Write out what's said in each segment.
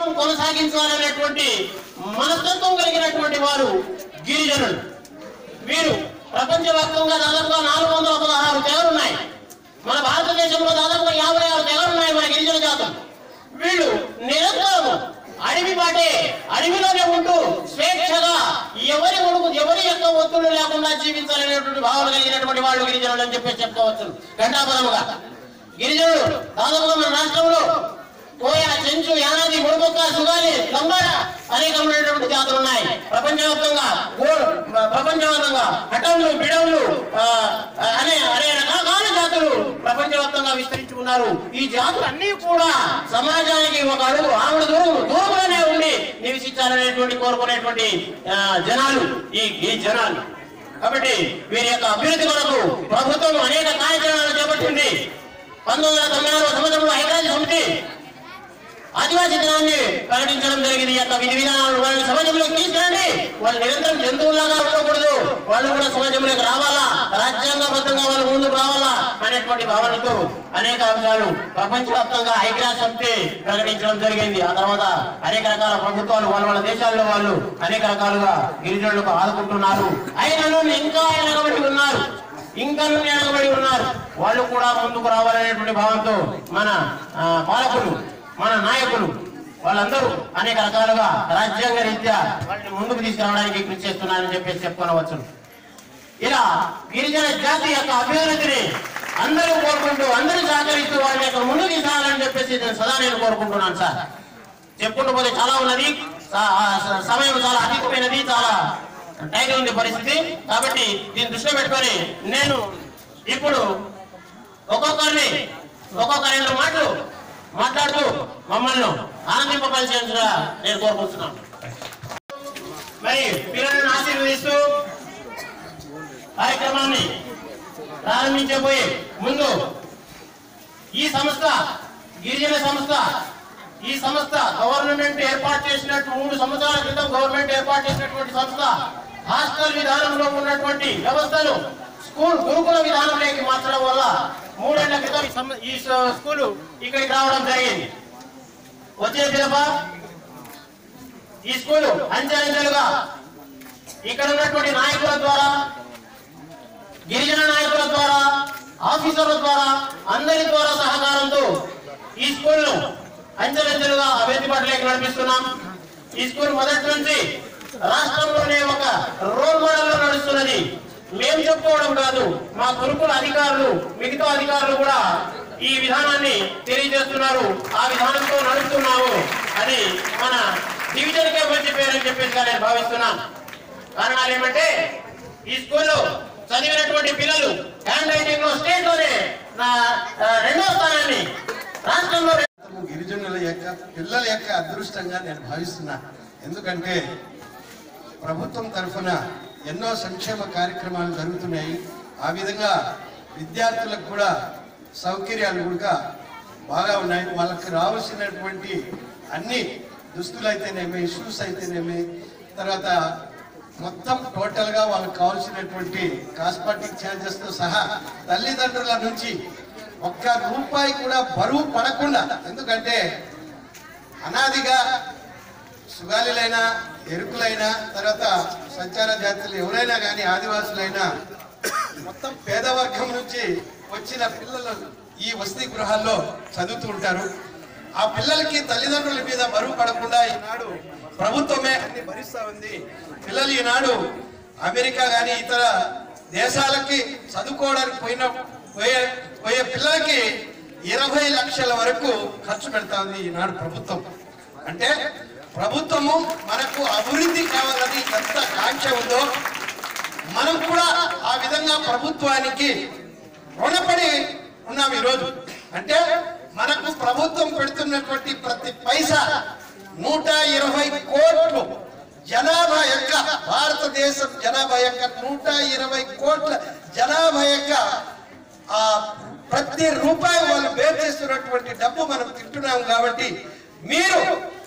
జీవనం కొనసాగించాలనేటువంటి మనస్తత్వం కలిగినటువంటి వారు గిరిజనులు వీరు ప్రపంచవ్యాప్తంగా దాదాపుగా నాలుగు వందల పదహారు తెగలు ఉన్నాయి మన భారతదేశంలో దాదాపుగా యాభై ఆరు తెగలు ఉన్నాయి మన గిరిజన జాతులు వీళ్ళు నిరంతరం అడవి బాటే అడవిలోనే ఉంటూ స్వేచ్ఛగా ఎవరి ఒడుగు ఎవరి యొక్క ఒత్తిడి లేకుండా జీవించాలనేటువంటి భావన కలిగినటువంటి వాళ్ళు గిరిజనులు అని చెప్పి చెప్పుకోవచ్చు ఘంటాపదముగా గిరిజనులు దాదాపుగా మన రాష్ట్రంలో కోయ చెంచు యానాది ముడుబొక్క సుగాలి లంబాడ అనేకమైనటువంటి జాతులు ఉన్నాయి ప్రపంచవ్యాప్తంగా గోడు ప్రపంచవ్యాప్తంగా హఠంలు బిడవులు ఆ, అనే అనే రకరకాల జాతులు ప్రపంచవ్యాప్తంగా విస్తరించి ఉన్నారు ఈ జాతులు అన్ని కూడా సమాజానికి ఒక అడుగు ఆవిడ దూరం దూరంలోనే ఉండి నివసించాలనేటువంటి కోరుకునేటువంటి ఆ, జనాలు ఈ ఈ జనాలు కాబట్టి వీరి యొక్క అభివృద్ధి కొరకు ప్రభుత్వం అనేక కార్యక్రమాలు చేపట్టింది పంతొమ్మిది వందల తొంభై ఆరవ సంవత్సరంలో ఐక్యరాజ్య సమితి ఆదివాసీ దినాన్ని ప్రకటించడం జరిగింది ఈ యొక్క విధి విధానాలు వాళ్ళని సమాజంలోకి తీసుకురండి వాళ్ళు నిరంతరం జంతువులాగా ఉండకూడదు వాళ్ళు కూడా సమాజంలోకి రావాలా రాజ్యాంగబద్ధంగా వాళ్ళు ముందుకు రావాలా అనేటువంటి భావనతో అనేక అంశాలు ప్రపంచవ్యాప్తంగా ఐక్యరాజ్య సమితి ప్రకటించడం జరిగింది ఆ తర్వాత అనేక రకాల ప్రభుత్వాలు వాళ్ళ వాళ్ళ దేశాల్లో వాళ్ళు అనేక రకాలుగా గిరిజనులకు ఆదుకుంటున్నారు అయినను ఇంకా వెనకబడి ఉన్నారు ఇంకా వెనకబడి ఉన్నారు వాళ్ళు కూడా ముందుకు రావాలనేటువంటి భావంతో మన ఆ, పాలకులు మన నాయకులు వాళ్ళందరూ అనేక రకాలుగా రాజ్యాంగ రీత్యా వాళ్ళని ముందుకు తీసుకురావడానికి కృషి చేస్తున్నారని చెప్పేసి చెప్పుకోవచ్చు ఇలా గిరిజన జాతి యొక్క అభివృద్ధిని అందరూ కోరుకుంటూ అందరూ సహకరిస్తూ వాళ్ళని యొక్క ముందుకు తీసుకురావాలని చెప్పేసి నేను సదా నేను కోరుకుంటున్నాను సార్ చెప్పుకుంటూ పోతే చాలా ఉన్నది స- ఆ స- సమయం చాలా అధికమైనది చాలా టైం ఉంది పరిస్థితి కాబట్టి దీన్ని దృష్టిలో పెట్టుకొని నేను ఇప్పుడు ఒక్కొక్కరిని ఒక్కొక్క రెండు మాటలు మాట్లాడుతూ మమ్మల్ని ఆనందింపవలసిందిగా నేను కోరుకుంటున్నాను మరి పిల్లలను ఆశీర్వదిస్తూ కార్యక్రమాన్ని ప్రారంభించబోయే ముందు ఈ సంస్థ గిరిజన సంస్థ ఈ సంస్థ గవర్నమెంట్ ఏర్పాటు చేసినట్టు మూడు సంవత్సరాల క్రితం గవర్నమెంట్ ఏర్పాటు చేసినటువంటి సంస్థ హాస్టల్ విధానంలో ఉన్నటువంటి వ్యవస్థను స్కూల్ గురుకుల విధానంలోకి మార్చడం వల్ల మూడేళ్ల క్రితం ఈ సం- ఈ స- స్కూలు ఇక్కడికి రావడం జరిగింది వచ్చే పిలప ఈ స్కూలు అంచెలంచెలుగా ఇక్కడ ఉన్నటువంటి నాయకుల ద్వారా గిరిజన నాయకుల ద్వారా ఆఫీసర్ల ద్వారా అందరి ద్వారా సహకారంతో ఈ స్కూల్ అంచెలంచెలుగా అభివృద్ధి పట్లకి నడిపిస్తున్నాం ఈ స్కూల్ మొదటి నుంచి రాష్ట్రంలోనే ఒక రోల్ మోడల్ లో నడుస్తున్నది మేము చెప్పుకోవడం కాదు మా గురుకుల అధికారులు మిగతా అధికారులు కూడా ఈ విధానాన్ని తెలియజేస్తున్నారు ఆ విధానంతో నడుస్తున్నాము అని మన డివిజన్ కే మంచి పేరని చెప్పేసి నేను భావిస్తున్నాను కారణాలు ఏమంటే ఈ స్కూల్లో చదివినటువంటి పిల్లలు హ్యాండ్ రైటింగ్ లో స్టేట్ లోనే నా ఆ, రెండో స్థానాన్ని రాష్ట్రంలో గిరిజనుల యొక్క పిల్లల యొక్క అదృష్టంగా నేను భావిస్తున్నా ఎందుకంటే ప్రభుత్వం తరఫున ఎన్నో సంక్షేమ కార్యక్రమాలు జరుగుతున్నాయి ఆ విధంగా విద్యార్థులకు కూడా సౌకర్యాలు కూడా బాగా ఉన్నాయి వాళ్ళకి రావాల్సినటువంటి అన్ని దుస్తులు అయితేనేమి షూస్ అయితేనేమి తర్వాత మొత్తం టోటల్గా వాళ్ళకి కావాల్సినటువంటి కాస్మెటిక్ ఛార్జెస్తో సహా తల్లిదండ్రుల నుంచి ఒక్క రూపాయి కూడా బరువు పడకుండా ఎందుకంటే అనాదిగా సుగాలిలైనా ఎరుకులైనా తర్వాత సంచార జాతులు ఎవరైనా కానీ ఆదివాసులైనా మొత్తం పేదవర్గం నుంచి వచ్చిన పిల్లలు ఈ వసతి గృహాల్లో చదువుతూ ఉంటారు ఆ పిల్లలకి తల్లిదండ్రుల మీద బరువు పడకుండా ఈనాడు ప్రభుత్వమే అన్ని భరిస్తా ఉంది పిల్లలు ఈనాడు అమెరికా కానీ ఇతర దేశాలకి చదువుకోవడానికి పోయిన పోయే పోయే పిల్లలకి ఇరవై లక్షల వరకు ఖర్చు పెడతా ఉంది ఈనాడు ప్రభుత్వం అంటే ప్రభుత్వము మనకు అభివృద్ధి కావాలని ఎంత కాంక్ష ఉందో మనం కూడా ఆ విధంగా ప్రభుత్వానికి రుణపడి ఉన్నాం ఈరోజు అంటే మనకు ప్రభుత్వం పెడుతున్నటువంటి ప్రతి పైసా నూట ఇరవై కోట్లు జనాభా యొక్క భారతదేశం జనాభా యొక్క నూట ఇరవై కోట్ల జనాభా యొక్క ఆ ప్రతి రూపాయి వాళ్ళు బేర్ చేస్తున్నటువంటి డబ్బు మనం తింటున్నాం కాబట్టి మీరు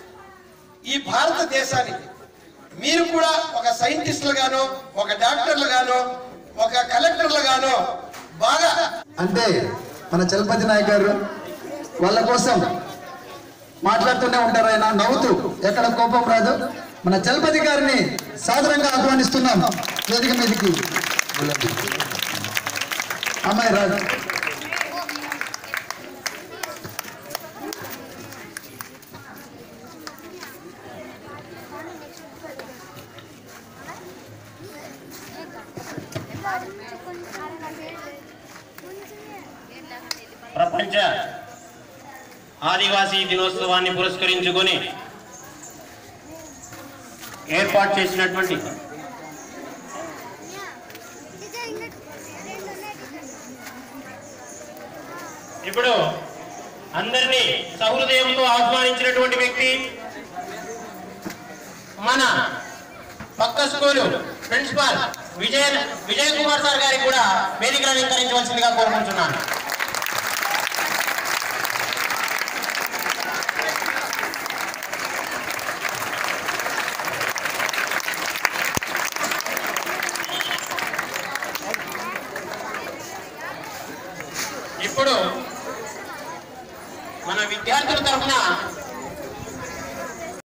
ఈ భారతదేశానికి మీరు కూడా ఒక సైంటిస్టులు గానో ఒక డాక్టర్లు గానో ఒక కలెక్టర్లు గానో బాగా అంటే మన చలపతి నాయక్ గారు వాళ్ళ కోసం మాట్లాడుతూనే ఉంటారు ఆయన నవ్వుతూ ఎక్కడ కోపం రాదు మన చలపతి గారిని సాదరంగా ఆహ్వానిస్తున్నాం వేదిక మీదకి అమ్మాయి రాదు ప్రపంచ ఆదివాసీ దినోత్సవాన్ని పురస్కరించుకొని ఏర్పాటు చేసినటువంటి ఇప్పుడు అందరినీ సహృదయంతో ఆహ్వానించినటువంటి వ్యక్తి మన పక్క school principal Vijaya Vijay Kumar sir గారికి కూడా వేదికను అలంకరించవలసిందిగా కోరుకుంటున్నాను ఇప్పుడు మన విద్యార్థుల తరఫున